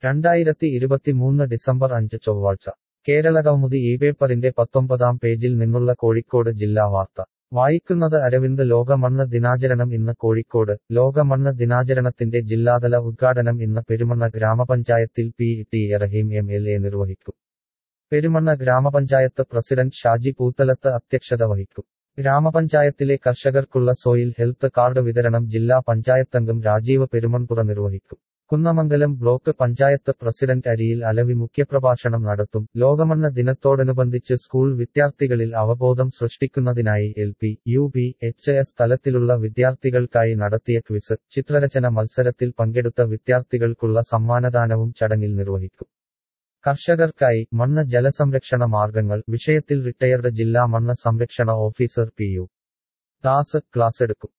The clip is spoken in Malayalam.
രണ്ടായിരത്തി ഇരുപത്തിമൂന്ന് ഡിസംബർ അഞ്ച് ചൊവ്വാഴ്ച കേരള കൗമുദി ഈ പേപ്പറിന്റെ പത്തൊമ്പതാം പേജിൽ നിന്നുള്ള കോഴിക്കോട് ജില്ലാ വാർത്ത വായിക്കുന്നത് അരവിന്ദ് ലോക മണ്ണ് ദിനാചരണം ഇന്ന് കോഴിക്കോട് ലോക മണ്ണ് ദിനാചരണത്തിന്റെ ജില്ലാതല ഉദ്ഘാടനം ഇന്ന് പെരുമണ്ണ ഗ്രാമപഞ്ചായത്തിൽ P T Raheem M L A നിർവഹിക്കും പെരുമണ്ണ ഗ്രാമപഞ്ചായത്ത് പ്രസിഡന്റ് ഷാജി പൂത്തലത്ത് അധ്യക്ഷത വഹിക്കും ഗ്രാമപഞ്ചായത്തിലെ കർഷകർക്കുള്ള സോയിൽ ഹെൽത്ത് കാർഡ് വിതരണം ജില്ലാ പഞ്ചായത്തംഗം രാജീവ് പെരുമൺപുറ നിർവഹിക്കും കുന്നമംഗലം ബ്ലോക്ക് പഞ്ചായത്ത് പ്രസിഡന്റ് അരിയിൽ അലവി മുഖ്യപ്രഭാഷണം നടത്തും ലോകമണ്ണ ദിനത്തോടനുബന്ധിച്ച് സ്കൂൾ വിദ്യാർത്ഥികളിൽ അവബോധം സൃഷ്ടിക്കുന്നതിനായി L P U P H S തലത്തിലുള്ള വിദ്യാർത്ഥികൾക്കായി നടത്തിയ ക്വിസ് ചിത്രരചന മത്സരത്തിൽ പങ്കെടുത്ത വിദ്യാർത്ഥികൾക്കുള്ള സമ്മാനദാനവും ചടങ്ങിൽ നിർവഹിക്കും കർഷകർക്കായി മണ്ണ് ജലസംരക്ഷണ മാർഗങ്ങൾ വിഷയത്തിൽ റിട്ടയർഡ് ജില്ലാ മണ്ണ് സംരക്ഷണ officer P U Das class എടുക്കും